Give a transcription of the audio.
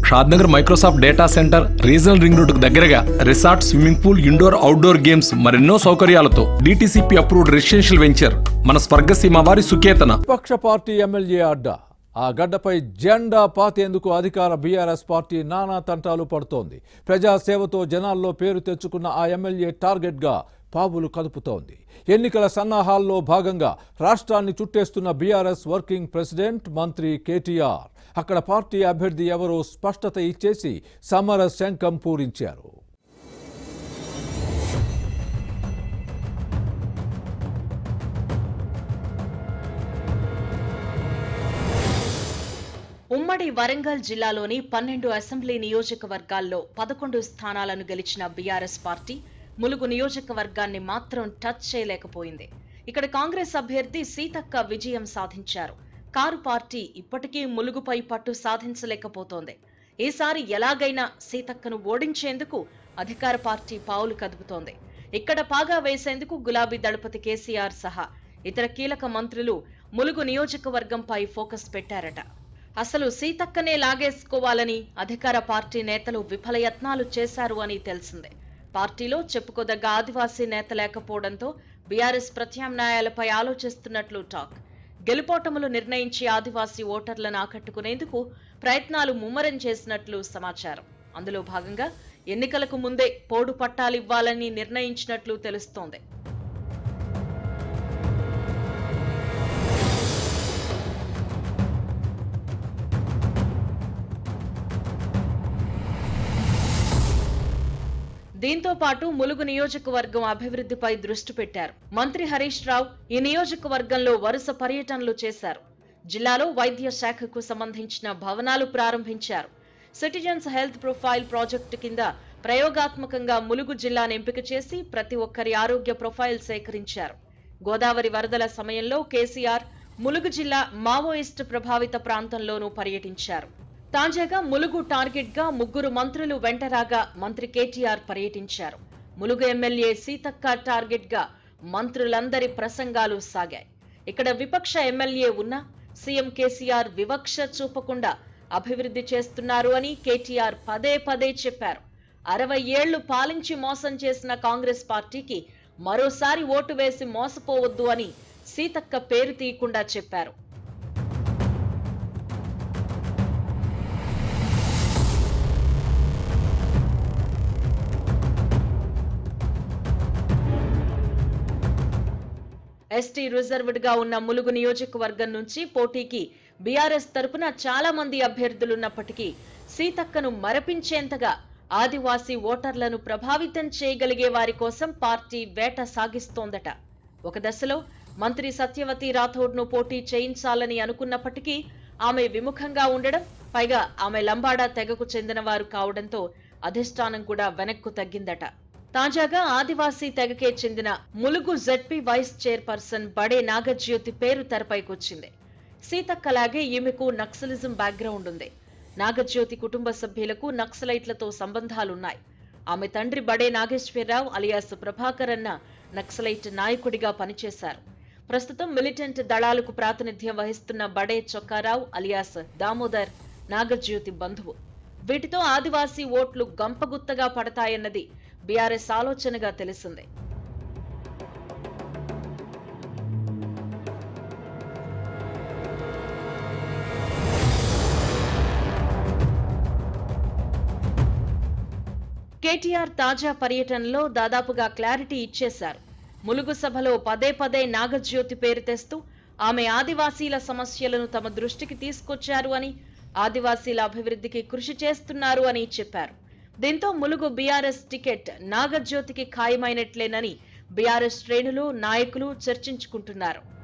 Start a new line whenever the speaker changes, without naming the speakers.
Shadnagar Microsoft data centre regional ring రోడ్డుకు దగ్గరగా resort swimming pool indoor outdoor games మరెన్నో సౌకర్యాలతో డిటిసిపి అప్రూవ్డ్ రెసిడెన్షియల్ వెంచర్ మన స్వర్గసీమ వారి సుకేతన
విపక్ష పార్టీ ఎమ్మెల్యే అడ్డా ఆ గడ్డపై జెండా పాతేందుకు అధికార బీఆర్ఎస్ పార్టీ నానా తంటాలు పడుతోంది ప్రజాసేవతో జనాల్లో పేరు తెచ్చుకున్న ఆ ఎమ్మెల్యే టార్గెట్గా పావులు కదుపుతోంది ఎన్నికల సన్నాహాల్లో భాగంగా రాష్ట్రాన్ని చుట్టేస్తున్న బీఆర్ఎస్ వర్కింగ్ ప్రెసిడెంట్ మంత్రి కేటీఆర్ అక్కడ పార్టీ అభ్యర్థి ఎవరో స్పష్టత ఇచ్చేసి సమర శంఖం పూరించారు
ఉమ్మడి వరంగల్ జిల్లాలోని పన్నెండు అసెంబ్లీ నియోజకవర్గాల్లో పదకొండు స్థానాలను గెలిచిన బీఆర్ఎస్ పార్టీ ములుగు నియోజకవర్గాన్ని మాత్రం టచ్ చేయలేకపోయింది ఇక్కడ కాంగ్రెస్ అభ్యర్థి సీతక్క విజయం సాధించారు కారు పార్టీ ఇప్పటికీ ములుగుపై పట్టు సాధించలేకపోతోంది ఈసారి ఎలాగైనా సీతక్కను ఓడించేందుకు అధికార పార్టీ పావులు కదుపుతోంది ఇక్కడ పాగా వేసేందుకు గులాబీ దళపతి కేసీఆర్ సహా ఇతర కీలక మంత్రులు ములుగు నియోజకవర్గంపై ఫోకస్ పెట్టారట అసలు సీతక్కనే లాగేసుకోవాలని అధికార పార్టీ నేతలు విఫలయత్నాలు చేశారు అని తెలిసిందే పార్టీలో చెప్పుకోదగ్గ ఆదివాసీ నేత లేకపోవడంతో బీఆర్ఎస్ ప్రత్యామ్నాయాలపై ఆలోచిస్తున్నట్లు టాక్ గెలుపోటములు నిర్ణయించి ఆదివాసీ ఓటర్లను ఆకట్టుకునేందుకు ప్రయత్నాలు ముమ్మరం చేసినట్లు సమాచారం అందులో భాగంగా ఎన్నికలకు ముందే పోడు పట్టాలివ్వాలని నిర్ణయించినట్లు తెలుస్తోంది దీంతో పాటు ములుగు నియోజకవర్గం అభివృద్ధిపై దృష్టి పెట్టారు మంత్రి హరీష్ రావు ఈ నియోజకవర్గంలో వరుస పర్యటనలు చేశారు జిల్లాలో వైద్య శాఖకు సంబంధించిన భవనాలు ప్రారంభించారు సిటిజన్స్ హెల్త్ ప్రొఫైల్ ప్రాజెక్టు కింద ప్రయోగాత్మకంగా ములుగు జిల్లాను ఎంపిక చేసి ప్రతి ఒక్కరి ఆరోగ్య ప్రొఫైల్ సేకరించారు గోదావరి వరదల సమయంలో కేసీఆర్ ములుగు జిల్లా మావోయిస్టు ప్రభావిత ప్రాంతంలోనూ పర్యటించారు తాజాగా ములుగు టార్గెట్ గా ముగ్గురు మంత్రులు వెంటరాగా మంత్రి కేటీఆర్ పర్యటించారు ములుగు ఎమ్మెల్యే సీతక్క టార్గెట్ గా మంత్రులందరి ప్రసంగాలు సాగాయి ఇక్కడ విపక్ష ఎమ్మెల్యే ఉన్న సీఎం కేసీఆర్ వివక్ష చూపకుండా అభివృద్ధి చేస్తున్నారు అని కేటీఆర్ పదే పదే చెప్పారు అరవై ఏళ్లు పాలించి మోసం చేసిన కాంగ్రెస్ పార్టీకి మరోసారి ఓటు వేసి మోసపోవద్దు అని సీతక్క పేరు తీయకుండా చెప్పారు ఎస్టీ రిజర్వ్డ్ గా ఉన్న ములుగు నియోజకవర్గం నుంచి పోటీకి బీఆర్ఎస్ తరపున చాలా మంది అభ్యర్థులున్నప్పటికీ సీతక్కను మరపించేంతగా ఆదివాసీ ఓటర్లను ప్రభావితం చేయగలిగే వారి కోసం పార్టీ వేట సాగిస్తోందట ఒక దశలో మంత్రి సత్యవతి రాథోడ్ను పోటీ చేయించాలని అనుకున్నప్పటికీ ఆమె విముఖంగా ఉండడం పైగా ఆమె లంబాడా తెగకు చెందిన వారు కావడంతో అధిష్టానం కూడా వెనక్కు తగ్గిందట తాజాగా ఆదివాసీ తెగకే చెందిన ములుగు జెడ్పీ వైస్ చైర్పర్సన్ బడే నాగజ్యోతి పేరు తెరపైకొచ్చింది సీతక్కలాగే ఈమెకు నక్సలిజం బ్యాక్గ్రౌండ్ ఉంది నాగజ్యోతి కుటుంబ సభ్యులకు నక్సలైట్లతో సంబంధాలున్నాయి ఆమె తండ్రి బడే నాగేశ్వరరావు అలియాస్ ప్రభాకర్ అన్న నక్సలైట్ నాయకుడిగా పనిచేశారు ప్రస్తుతం మిలిటెంట్ దళాలకు ప్రాతినిధ్యం వహిస్తున్న బడే చొక్కారావు అలియాస్ దామోదర్ నాగజ్యోతి బంధువు వీటితో ఆదివాసీ ఓట్లు గంపగుత్తగా పడతాయన్నది బీఆర్ఎస్ ఆలోచనగా తెలిసిందే కేటీఆర్ తాజా పర్యటనలో దాదాపుగా క్లారిటీ ఇచ్చేశారు ములుగు సభలో పదే పదే నాగజ్యోతి పేరు తెస్తూ ఆమె ఆదివాసీల సమస్యలను తమ దృష్టికి తీసుకొచ్చారు అని ఆదివాసీల అభివృద్ధికి కృషి చేస్తున్నారు అని చెప్పారు దీంతో ములుగు బీఆర్ఎస్ టికెట్ నాగజ్యోతికి ఖాయమైనట్లేనని బీఆర్ఎస్ శ్రేణులు నాయకులు చర్చించుకుంటున్నారు